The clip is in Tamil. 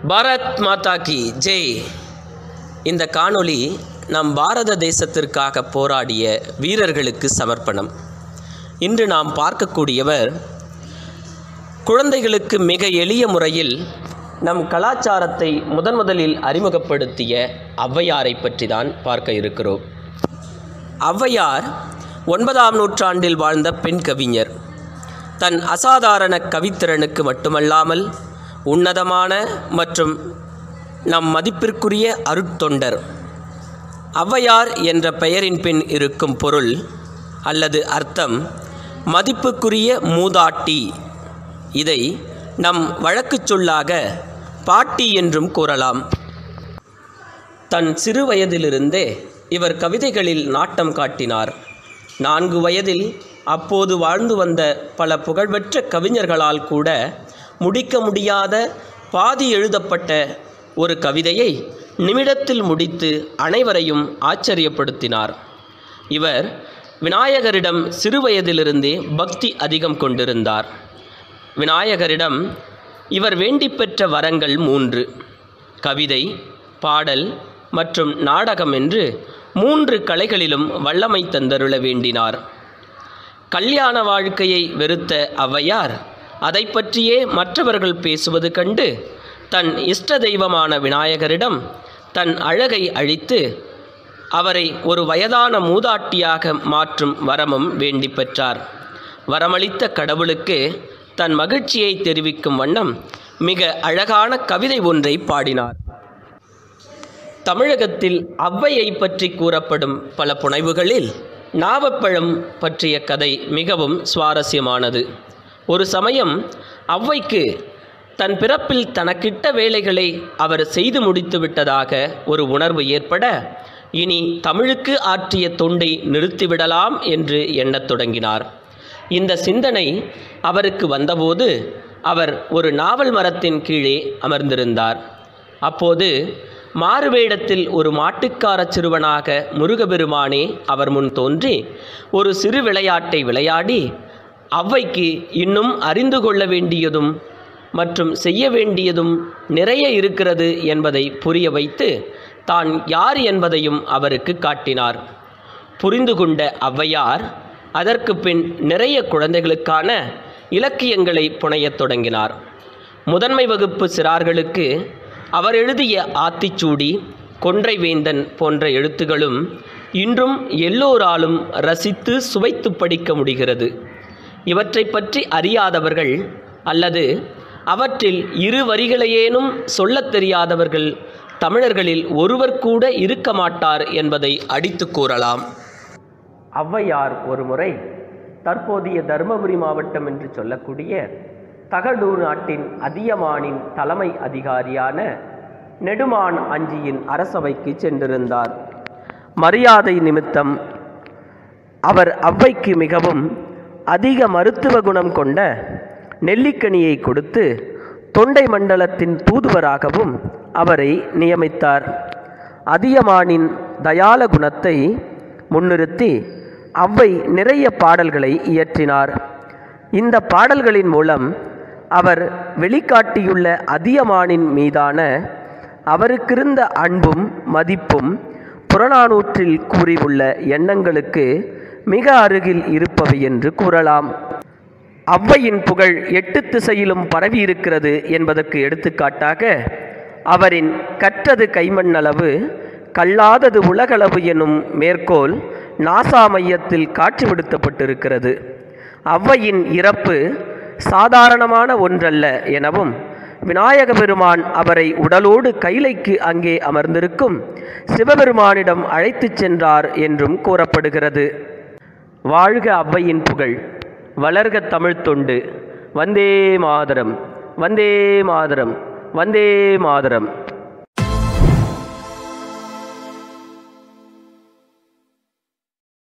பாரத் மாதா கி ஜெய் இந்த காணொளி நம் பாரத தேசத்திற்காக போராடிய வீரர்களுக்கு சமர்ப்பணம் இன்று நாம் பார்க்கக்கூடியவர் குழந்தைகளுக்கு மிக எளிய முறையில் நம் கலாச்சாரத்தை முதன் முதலில் அறிமுகப்படுத்திய ஔவையாரை பற்றி தான் பார்க்க இருக்கிறோம் ஔவையார் ஒன்பதாம் நூற்றாண்டில் வாழ்ந்த பெண் கவிஞர் தன் அசாதாரண கவித்திறனுக்கு மட்டுமல்லாமல் உன்னதமான மற்றும் நம் மதிப்பிற்குரிய அருட்தொண்டர் ஔவையார் என்ற பெயரின் பின் இருக்கும் பொருள் அல்லது அர்த்தம் மதிப்புக்குரிய மூதாட்டி இதை நம் வழக்குச் சொல்லாக பாட்டி என்றும் கூறலாம் தன் சிறு வயதிலிருந்தே இவர் கவிதைகளில் நாட்டம் காட்டினார் நான்கு வயதில் அப்போது வாழ்ந்து வந்த பல புகழ்பெற்ற கவிஞர்களால் கூட முடிக்க முடியாத பாதி எழுதப்பட்ட ஒரு கவிதையை நிமிடத்தில் முடித்து அனைவரையும் ஆச்சரியப்படுத்தினார் இவர் விநாயகரிடம் சிறுவயதிலிருந்தே பக்தி அதிகம் கொண்டிருந்தார் விநாயகரிடம் இவர் வேண்டி பெற்ற வரங்கள் மூன்று கவிதை பாடல் மற்றும் நாடகம் என்று மூன்று கலைகளிலும் வல்லமை தந்தருள வேண்டினார் கல்யாண வாழ்க்கையை வெறுத்த ஔவையார் அதை பற்றியே மற்றவர்கள் பேசுவது கண்டு தன் இஷ்ட தெய்வமான விநாயகரிடம் தன் அழகை அழித்து அவரை ஒரு வயதான மூதாட்டியாக மாற்றும் வரமும் வேண்டி பெற்றார் வரமளித்த கடவுளுக்கு தன் மகிழ்ச்சியை தெரிவிக்கும் வண்ணம் மிக அழகான கவிதை ஒன்றை பாடினார் தமிழகத்தில் ஔவையை பற்றி கூறப்படும் பல புனைவுகளில் நாவப்பழம் பற்றிய கதை மிகவும் சுவாரஸ்யமானது ஒரு சமயம் ஔவைக்கு தன் பிறப்பில் தனக்கிட்ட வேலைகளை அவர் செய்து முடித்து விட்டதாக ஒரு உணர்வு ஏற்பட இனி தமிழுக்கு ஆற்றிய தொண்டை நிறுத்திவிடலாம் என்று எண்ணத் தொடங்கினார் இந்த சிந்தனை அவருக்கு வந்தபோது அவர் ஒரு நாவல் மரத்தின் கீழே அமர்ந்திருந்தார் அப்போது மாறுவேடத்தில் ஒரு மாட்டுக்கார சிறுவனாக முருகபெருமானே அவர் முன் தோன்றி ஒரு சிறு விளையாட்டை விளையாடி ஔவைக்கு இன்னும் அறிந்து கொள்ள வேண்டியதும் மற்றும் செய்ய வேண்டியதும் நிறைய இருக்கிறது என்பதை புரிய வைத்து தான் யார் என்பதையும் அவருக்கு காட்டினார் புரிந்து கொண்ட ஔவையார் அதற்கு பின் நிறைய குழந்தைகளுக்கான இலக்கியங்களை புனையத் தொடங்கினார் முதன்மை வகுப்பு சிறார்களுக்கு அவர் எழுதிய ஆத்திச்சூடி கொன்றை வேந்தன் போன்ற எழுத்துகளும் இன்றும் எல்லோராலும் ரசித்து சுவைத்து படிக்க முடிகிறது இவற்றை பற்றி அறியாதவர்கள் அல்லது அவற்றில் இரு வரிகளையேனும் சொல்லத் தெரியாதவர்கள் தமிழர்களில் ஒருவர் கூட இருக்க மாட்டார் என்பதை அடித்து கூறலாம் ஔவையார் ஒருமுறை தற்போதைய தருமபுரி மாவட்டம் என்று சொல்லக்கூடிய தகடூர் நாட்டின் அதியமானின் தலைமை அதிகாரியான நெடுமான் அஞ்சியின் அரசவைக்கு சென்றிருந்தார் மரியாதை நிமித்தம் அவர் ஔவைக்கு மிகவும் அதிக மருத்துவ குணம் கொண்ட நெல்லிக்கனியை கொடுத்து தொண்டை மண்டலத்தின் தூதுவராகவும் அவரை நியமித்தார் அதியமானின் தயால குணத்தை முன்னிறுத்தி ஔவை நிறைய பாடல்களை இயற்றினார் இந்த பாடல்களின் மூலம் அவர் வெளிக்காட்டியுள்ள அதியமானின் மீதான அவருக்கிருந்த அன்பும் மதிப்பும் புறநானூற்றில் கூறியுள்ள எண்ணங்களுக்கு மிக அருகில் இருப்பவை என்று கூறலாம் ஔவையின் புகழ் எட்டு திசையிலும் பரவி இருக்கிறது என்பதற்கு எடுத்துக்காட்டாக அவரின் கற்றது கைமண்ணளவு கல்லாதது உலகளவு எனும் மேற்கோள் நாசா மையத்தில் காட்சிப்படுத்தப்பட்டிருக்கிறது ஔவையின் இறப்பு சாதாரணமான ஒன்றல்ல எனவும் விநாயக பெருமான் அவரை உடலோடு கைலைக்கு அங்கே அமர்ந்திருக்கும் சிவபெருமானிடம் அழைத்துச் சென்றார் என்றும் கூறப்படுகிறது வாழ்க ஔவையின் புகழ் வளர்க தமிழ்த் தொண்டு வந்தே மாதரம் வந்தே மாதரம் வந்தே மாதரம்